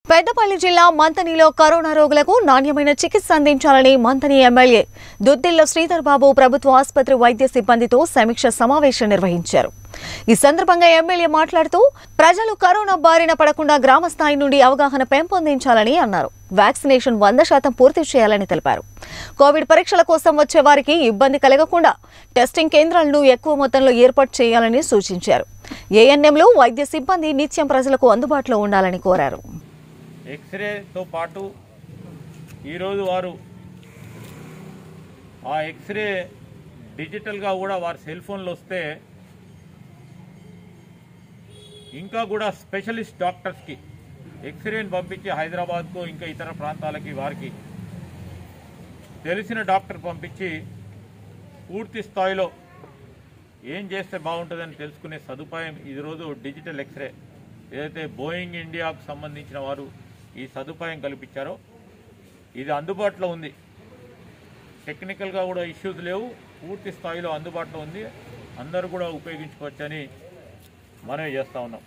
పెద్దపల్లి జిల్లా మంతనిలో కరోనా రోగులకు నాణ్యమైన చికిత్స అందించాలని మంతని ఎమ్మెల్యే దుద్దిల్ల శ్రీధర్ బాబు ప్రభుత్వ ఆసుపత్రి వైద్య సిబ్బందితో సమీక్ష సమావేశం నిర్వహించారు ఈ సందర్భంగా ఎమ్మెల్యే మాట్లాడుతూ ప్రజలు కరోనా బారిన పడకుండా గ్రామ స్థాయి నుండి అవగాహన పెంపొందించాలని అన్నారు వ్యాక్సినేషన్ వంద శాతం పూర్తి చేయాలని తెలిపారు కోవిడ్ పరీక్షల కోసం వచ్చే వారికి ఇబ్బంది కలగకుండా టెస్టింగ్ కేంద్రాలను ఎక్కువ మొత్తంలో ఏర్పాటు చేయాలని సూచించారు ఏఎన్ఎంలు వైద్య సిబ్బంది నిత్యం ప్రజలకు అందుబాటులో ఉండాలని కోరారు ఎక్స్రేతో పాటు ఈరోజు వారు ఆ ఎక్స్రే డిజిటల్గా కూడా వారి సెల్ ఫోన్లో వస్తే ఇంకా కూడా స్పెషలిస్ట్ డాక్టర్స్కి ఎక్స్రేని పంపించి హైదరాబాద్కు ఇంకా ఇతర ప్రాంతాలకి వారికి తెలిసిన డాక్టర్ పంపించి పూర్తి స్థాయిలో ఏం చేస్తే బాగుంటుందని తెలుసుకునే సదుపాయం ఈరోజు డిజిటల్ ఎక్స్రే ఏదైతే బోయింగ్ ఇండియాకు సంబంధించిన వారు ఈ సదుపాయం కల్పించారో ఇది అందుబాటులో ఉంది టెక్నికల్గా కూడా ఇష్యూస్ లేవు పూర్తి స్థాయిలో అందుబాటులో ఉంది అందరూ కూడా ఉపయోగించుకోవచ్చని మనవి చేస్తూ ఉన్నాం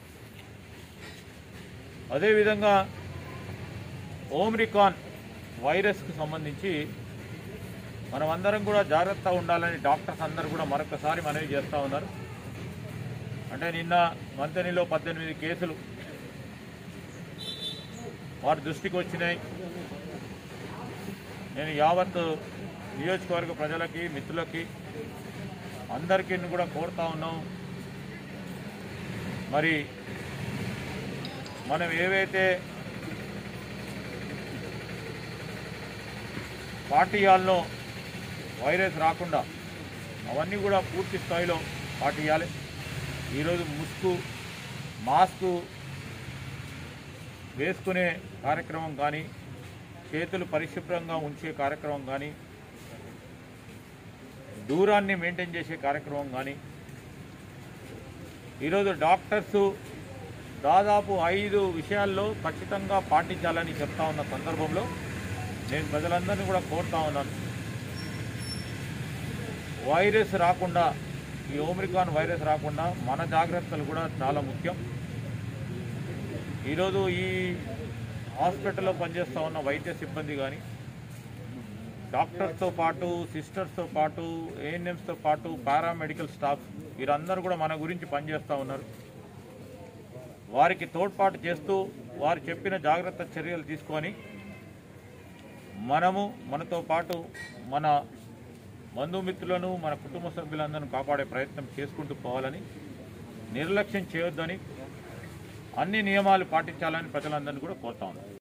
అదేవిధంగా ఓమ్రికాన్ వైరస్కు సంబంధించి మనం అందరం కూడా జాగ్రత్తగా ఉండాలని డాక్టర్స్ అందరూ కూడా మరొకసారి మనవి చేస్తూ ఉన్నారు అంటే నిన్న మంతనిలో పద్దెనిమిది కేసులు వారి దృష్టికి వచ్చినాయి నేను యావత్ నియోజకవర్గ ప్రజలకి మిత్రులకి అందరికీ కూడా కోరుతా ఉన్నాం మరి మనం ఏవైతే పాటియాల్లో వైరస్ రాకుండా అవన్నీ కూడా పూర్తి స్థాయిలో పాటియాలి ఈరోజు ముసుగు మాస్కు వేసుకునే కార్యక్రమం కానీ చేతులు పరిశుభ్రంగా ఉంచే కార్యక్రమం కానీ దూరాన్ని మెయింటైన్ చేసే కార్యక్రమం కానీ ఈరోజు డాక్టర్స్ దాదాపు ఐదు విషయాల్లో ఖచ్చితంగా పాటించాలని చెప్తా ఉన్న సందర్భంలో నేను ప్రజలందరినీ కూడా కోరుతా ఉన్నాను వైరస్ రాకుండా ఈ ఓమ్రికాన్ వైరస్ రాకుండా మన జాగ్రత్తలు కూడా చాలా ముఖ్యం ఈరోజు ఈ హాస్పిటల్లో పనిచేస్తూ ఉన్న వైద్య సిబ్బంది కానీ డాక్టర్స్తో పాటు సిస్టర్స్తో పాటు ఏఎన్ఎంస్తో పాటు పారామెడికల్ స్టాఫ్ వీరందరూ కూడా మన గురించి పనిచేస్తూ ఉన్నారు వారికి తోడ్పాటు చేస్తూ వారు చెప్పిన జాగ్రత్త చర్యలు తీసుకొని మనము మనతో పాటు మన బంధుమిత్రులను మన కుటుంబ సభ్యులందరినీ కాపాడే ప్రయత్నం చేసుకుంటూ పోవాలని నిర్లక్ష్యం చేయొద్దని అన్ని నియమాలు పాటించాలని ప్రజలందరినీ కూడా కోరుతా ఉన్నాను